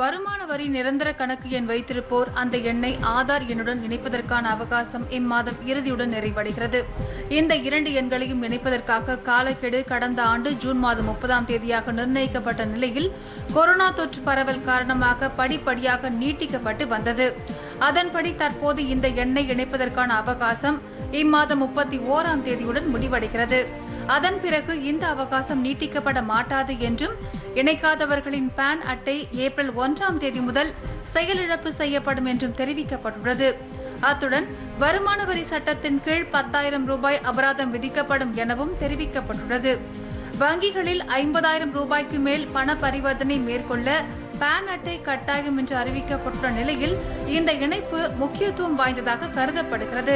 வருமான வரி நிரந்தர கணக்கு எண் வைத்திருப்போர் அந்த எண்ணை ஆதார் எண்ணுடன் இணைப்பதற்கான அவகாசம் இம்மாதம் இறுதியுடன் நிறைவடைகிறது இந்த இரண்டு எண்களையும் இணைப்பதற்காக காலக்கெடு கடந்த ஆண்டு ஜூன் மாதம் முப்பதாம் தேதியாக நிர்ணயிக்கப்பட்ட நிலையில் கொரோனா தொற்று பரவல் காரணமாக படிப்படியாக நீட்டிக்கப்பட்டு வந்தது அதன்படி தற்போது இந்த எண்ணை இணைப்பதற்கான அவகாசம் இம்மாதம் முப்பத்தி ஓராம் தேதியுடன் முடிவடைகிறது அதன் பிறகு இந்த அவகாசம் நீட்டிக்கப்பட மாட்டாது என்றும் இணைக்காதவர்களின் பான் அட்டை ஏப்ரல் ஒன்றாம் தேதி முதல் செயலிழப்பு செய்யப்படும் என்றும் தெரிவிக்கப்பட்டுள்ளது அத்துடன் வருமான வரி சட்டத்தின் கீழ் பத்தாயிரம் ரூபாய் அபராதம் விதிக்கப்படும் எனவும் தெரிவிக்கப்பட்டுள்ளது வங்கிகளில் ஐம்பதாயிரம் ரூபாய்க்கு மேல் பண பரிவர்த்தனை மேற்கொள்ள பான் அட்டை கட்டாயம் என்று அறிவிக்கப்பட்டுள்ள நிலையில் இந்த இணைப்பு முக்கியத்துவம் வாய்ந்ததாக கருதப்படுகிறது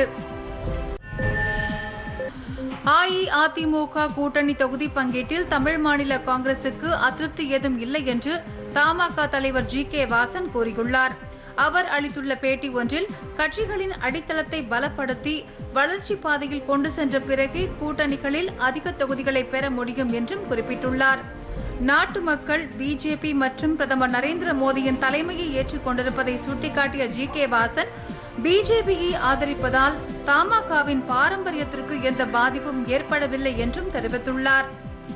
அஇஅதிமுக கூட்டணி தொகுதி பங்கீட்டில் தமிழ் மாநில காங்கிரசுக்கு அதிருப்தி ஏதும் இல்லை என்று தமாக தலைவர் ஜி கே வாசன் கூறியுள்ளார் அவர் அளித்துள்ள பேட்டி ஒன்றில் கட்சிகளின் அடித்தளத்தை பலப்படுத்தி வளர்ச்சி பாதையில் கொண்டு சென்ற பிறகே கூட்டணிகளில் அதிக தொகுதிகளை பெற முடியும் என்றும் குறிப்பிட்டுள்ளார் நாட்டு மக்கள் பிஜேபி மற்றும் பிரதமர் நரேந்திர மோடியின் தலைமையை ஏற்றுக்கொண்டிருப்பதை சுட்டிக்காட்டிய ஜி கே வாசன் பிஜேபியை ஆதரிப்பதால் தமாகவின் பாரம்பரியத்திற்கு எந்த பாதிப்பும் ஏற்படவில்லை என்றும் தெரிவித்துள்ளார்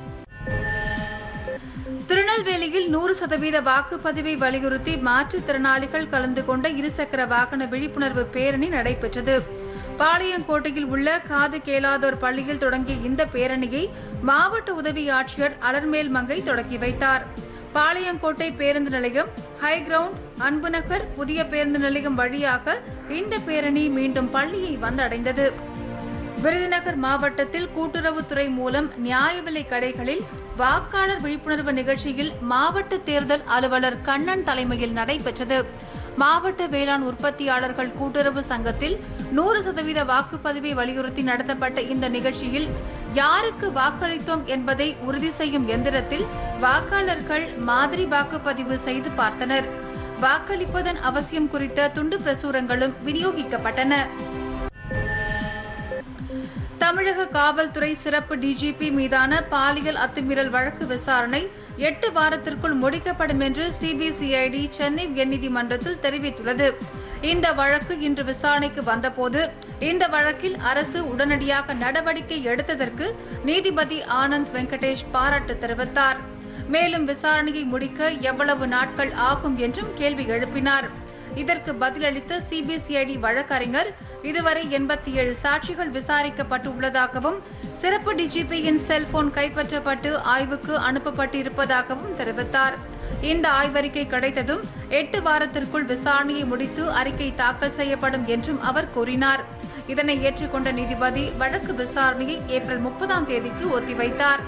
திருநெல்வேலியில் நூறு சதவீத வாக்குப்பதிவை வலியுறுத்தி மாற்றுத்திறனாளிகள் கலந்து கொண்ட இருசக்கர வாகன விழிப்புணர்வு பேரணி நடைபெற்றது பாளையங்கோட்டையில் உள்ள காது கேளாதோர் பள்ளியில் தொடங்கிய இந்த பேரணியை மாவட்ட உதவி ஆட்சியர் அலர்மேல் மங்கை தொடங்கி வைத்தார் பாளையங்கோட்டை பேருந்து நிலையம் ஹைகிரவுண்ட் அன்புநகர் புதிய பேருந்து நிலையம் வழியாக இந்த பேரணி மீண்டும் பள்ளியை வந்தடைந்தது விருதுநகர் மாவட்டத்தில் கூட்டுறவுத்துறை மூலம் நியாய விலை கடைகளில் வாக்காளர் விழிப்புணர்வு நிகழ்ச்சியில் மாவட்ட தேர்தல் அலுவலர் கண்ணன் தலைமையில் நடைபெற்றது மாவட்ட வேளாண் உற்பத்தியாளர்கள் கூட்டுறவு சங்கத்தில் நூறு சதவீத வாக்குப்பதிவை வலியுறுத்தி நடத்தப்பட்ட இந்த நிகழ்ச்சியில் யாருக்கு வாக்களித்தோம் என்பதை உறுதி செய்யும் எந்திரத்தில் வாக்காளர்கள் மாதிரி வாக்குப்பதிவு செய்து பார்த்தனர் வாக்களிப்பதன் அவசியம் குறித்த துண்டு பிரசுரங்களும் விநியோகிக்கப்பட்டன தமிழக காவல்துறை சிறப்பு டிஜிபி மீதான பாலியல் அத்துமீறல் வழக்கு விசாரணை எட்டு வாரத்திற்குள் முடிக்கப்படும் என்று சிபிசிஐடி சென்னை உயர்நீதிமன்றத்தில் தெரிவித்துள்ளது இந்த வழக்கு இன்று விசாரணைக்கு வந்தபோது இந்த வழக்கில் அரசு உடனடியாக நடவடிக்கை எடுத்ததற்கு நீதிபதி ஆனந்த் வெங்கடேஷ் பாராட்டு தெரிவித்தார் மேலும் விசாரணையை முடிக்க எவ்வளவு நாட்கள் ஆகும் என்றும் கேள்வி எழுப்பினார் இதற்கு பதிலளித்த சிபிசிஐடி வழக்கறிஞர் இதுவரை எண்பத்தி ஏழு சாட்சிகள் விசாரிக்கப்பட்டு உள்ளதாகவும் சிறப்பு டிஜிபியின் செல்போன் கைப்பற்றப்பட்டு ஆய்வுக்கு அனுப்பப்பட்டு இருப்பதாகவும் தெரிவித்தார் இந்த ஆய்வறிக்கை கிடைத்ததும் எட்டு வாரத்திற்குள் விசாரணையை முடித்து அறிக்கை தாக்கல் செய்யப்படும் என்றும் அவர் கூறினார் இதனை ஏற்றுக்கொண்ட நீதிபதி வழக்கு விசாரணையை ஏப்ரல் முப்பதாம் தேதிக்கு ஒத்திவைத்தார்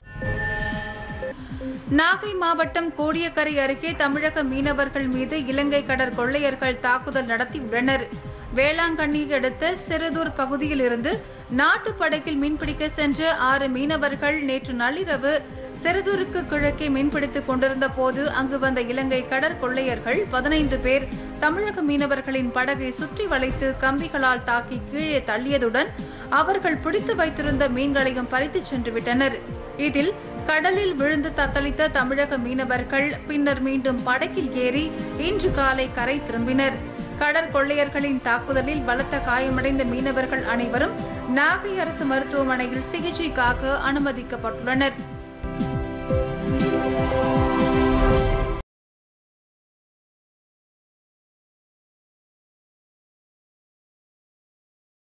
நாகை மாவட்டம் கோடியக்கரை அருகே தமிழக மீனவர்கள் மீது இலங்கை கடற் கொள்ளையர்கள் தாக்குதல் நடத்தியுள்ளனர் வேளாங்கண்ணியை அடுத்த சிறுதூர் பகுதியில் இருந்து நாட்டு படகில் மீன்பிடிக்க சென்ற ஆறு மீனவர்கள் நேற்று நள்ளிரவு சிறுதூருக்கு கிழக்கே மீன்பிடித்துக் கொண்டிருந்த போது அங்கு வந்த இலங்கை கடற்கொள்ளையர்கள் பதினைந்து பேர் தமிழக மீனவர்களின் படகை சுற்றி வளைத்து கம்பிகளால் தாக்கி கீழே தள்ளியதுடன் அவர்கள் பிடித்து வைத்திருந்த மீன்களையும் பறித்துச் சென்று விட்டனர் இதில் கடலில் விழுந்து தத்தளித்த தமிழக மீனவர்கள் பின்னர் மீண்டும் படகில் ஏறி இன்று காலை கரை திரும்பினர் கடற்கொள்ளையர்களின் தாக்குதலில் பலத்த காயமடைந்த மீனவர்கள் அனைவரும் நாகை அரசு மருத்துவமனையில் சிகிச்சைக்காக அனுமதிக்கப்பட்டுள்ளனர்